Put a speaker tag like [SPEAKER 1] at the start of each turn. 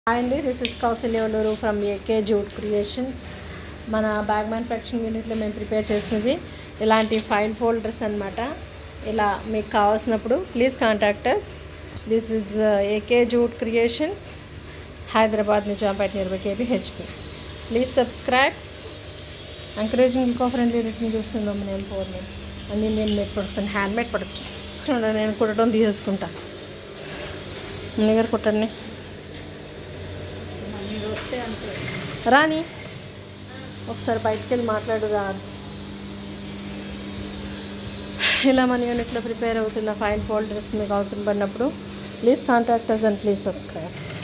[SPEAKER 1] hi అండి this is Kausalyavaluru from AK jute creations మన bag manufacturing యూనిట్లో మేము ప్రిపేర్ చేసినది ఇలాంటి ఫైల్ ఫోల్డర్స్ అన్నమాట ఇలా మీకు కావాల్సినప్పుడు please contact us this is AK jute creations Hyderabad Nizampet near by KPHB please subscribe encouraging eco friendly return చూస్తున్నాం నేను ఫోర్ని అన్ని నేను made products and hand made products చూడండి నేను కుట్టడం తీసేసుకుంటా మీ గారు కుట్టండి రాని ఒకసారి బయటికి వెళ్ళి మాట్లాడు రా ఇలా మన యూనిట్లో ప్రిపేర్ అవుతున్న ఫైల్ ఫోల్డర్స్ మీకు అవసరం పడినప్పుడు please contact us and please subscribe